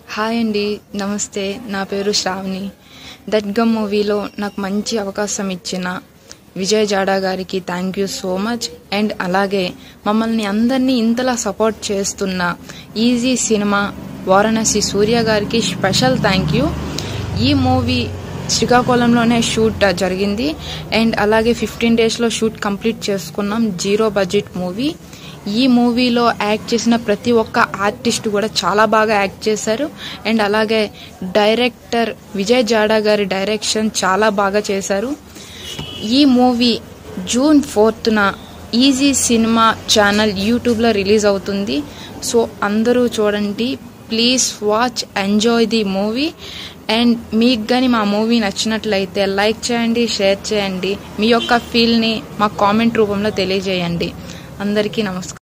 hi అండి నమస్తే నా పేరు శ్రావణి దడ్గమ్ మూవీలో నాకు మంచి అవకాశం ఇచ్చిన విజయ్ జాడా గారికి thank you so much and అలాగే మమ్మల్ని అందరినీ ఇంతలా సపోర్ట్ చేస్తున్న ఈజీ సినిమా వారణాసి సూర్య గారికి స్పెషల్ థ్యాంక్ యూ ఈ మూవీ శ్రీకాకుళంలోనే షూట్ జరిగింది అండ్ అలాగే ఫిఫ్టీన్ డేస్లో షూట్ కంప్లీట్ చేసుకున్నాం జీరో బడ్జెట్ మూవీ ఈ మూవీలో యాక్ట్ చేసిన ప్రతి ఒక్క ఆర్టిస్ట్ కూడా చాలా బాగా యాక్ట్ చేశారు అండ్ అలాగే డైరెక్టర్ విజయ్ జాడా గారి డైరెక్షన్ చాలా బాగా చేశారు ఈ మూవీ జూన్ ఫోర్త్న ఈజీ సినిమా ఛానల్ యూట్యూబ్లో రిలీజ్ అవుతుంది సో అందరూ చూడండి please watch enjoy the movie and మీకు కానీ మా మూవీ నచ్చినట్లయితే లైక్ చేయండి షేర్ చేయండి మీ యొక్క ఫీల్ని మా కామెంట్ రూపంలో తెలియజేయండి అందరికీ నమస్కారం